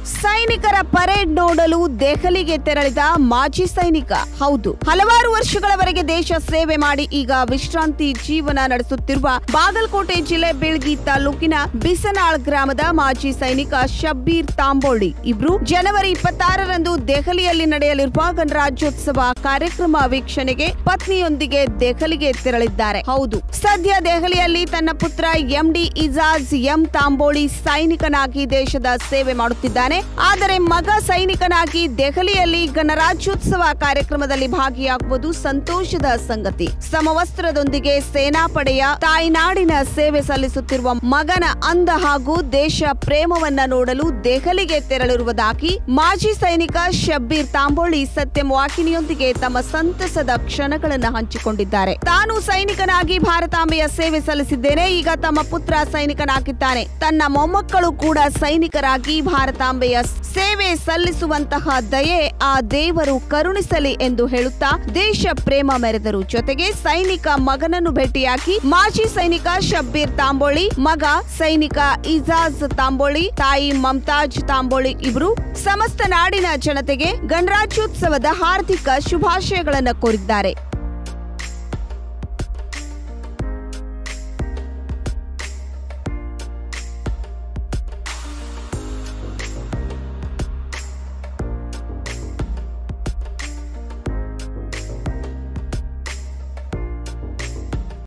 ಸೈನಿಕರ ಪರೇಡ್ ನೋಡಲು ದೆಹಲಿಗೆ ತೆರಳಿದ ಮಾಜಿ ಸೈನಿಕ ಹೌದು ಹಲವಾರು ವರ್ಷಗಳವರೆಗೆ ದೇಶ ಸೇವೆ ಮಾಡಿ ಈಗ ವಿಶ್ರಾಂತಿ ಜೀವನ ನಡೆಸುತ್ತಿರುವ ಬಾಗಲಕೋಟೆ ಜಿಲ್ಲೆ ಬೀಳ್ಗಿ ತಾಲೂಕಿನ ಬಿಸನಾಳ್ ಗ್ರಾಮದ ಮಾಜಿ ಸೈನಿಕ ಶಬ್ಬೀರ್ ತಾಂಬೋಳಿ ಇಬ್ರು ಜನವರಿ ಇಪ್ಪತ್ತಾರರಂದು ದೆಹಲಿಯಲ್ಲಿ ನಡೆಯಲಿರುವ ಗಣರಾಜ್ಯೋತ್ಸವ ಕಾರ್ಯಕ್ರಮ ವೀಕ್ಷಣೆಗೆ ಪತ್ನಿಯೊಂದಿಗೆ ದೆಹಲಿಗೆ ತೆರಳಿದ್ದಾರೆ ಹೌದು ಸದ್ಯ ದೆಹಲಿಯಲ್ಲಿ ತನ್ನ ಪುತ್ರ ಎಂಡಿ ಇಜಾಜ್ ಎಂ ತಾಂಬೋಳಿ ಸೈನಿಕನಾಗಿ ದೇಶದ ಸೇವೆ ಮಾಡುತ್ತಿದ್ದಾನೆ ಆದರೆ ಮಗ ಸೈನಿಕನಾಗಿ ದೆಹಲಿಯಲ್ಲಿ ಗಣರಾಜ್ಯೋತ್ಸವ ಕಾರ್ಯಕ್ರಮದಲ್ಲಿ ಭಾಗಿಯಾಗುವುದು ಸಂತೋಷದ ಸಂಗತಿ ಸಮವಸ್ತ್ರದೊಂದಿಗೆ ಸೇನಾಪಡೆಯ ತಾಯ್ನಾಡಿನ ಸೇವೆ ಸಲ್ಲಿಸುತ್ತಿರುವ ಮಗನ ಅಂದ ಹಾಗೂ ದೇಶ ಪ್ರೇಮವನ್ನ ನೋಡಲು ದೆಹಲಿಗೆ ತೆರಳಿರುವುದಾಗಿ ಮಾಜಿ ಸೈನಿಕ ಶಬ್ಬೀರ್ ತಾಂಬೋಳಿ ಸತ್ಯಂ ವಾಹಿನಿಯೊಂದಿಗೆ ತಮ್ಮ ಸಂತಸದ ಕ್ಷಣಗಳನ್ನು ಹಂಚಿಕೊಂಡಿದ್ದಾರೆ ತಾನು ಸೈನಿಕನಾಗಿ ಭಾರತಾಂಬೆಯ ಸೇವೆ ಸಲ್ಲಿಸಿದ್ದೇನೆ ಈಗ ತಮ್ಮ ಪುತ್ರ ಸೈನಿಕನಾಗಿದ್ದಾನೆ ತನ್ನ ಮೊಮ್ಮಕ್ಕಳು ಕೂಡ ಸೈನಿಕರಾಗಿ ಭಾರತಾಂಬೆಯ ಸೇವೆ ಸಲ್ಲಿಸುವಂತಹ ದಯೆ ಆ ದೇವರು ಕರುಣಿಸಲಿ ಎಂದು ಹೇಳುತ್ತಾ ದೇಶ ಪ್ರೇಮ ಮೆರೆದರು ಜೊತೆಗೆ ಸೈನಿಕ ಮಗನನ್ನು ಭೇಟಿಯಾಗಿ ಮಾಜಿ ಸೈನಿಕ ಶಬ್ಬೀರ್ ತಾಂಬೋಳಿ ಮಗ ಸೈನಿಕ ಇಜಾಜ್ ತಾಂಬೋಳಿ ತಾಯಿ ಮಮತಾಜ್ ತಾಂಬೋಳಿ ಇಬ್ರು ಸಮಸ್ತ ನಾಡಿನ ಜನತೆಗೆ ಗಣರಾಜ್ಯೋತ್ಸವದ ಹಾರ್ದಿಕ ಶುಭಾಶಯಗಳನ್ನು ಕೋರಿದ್ದಾರೆ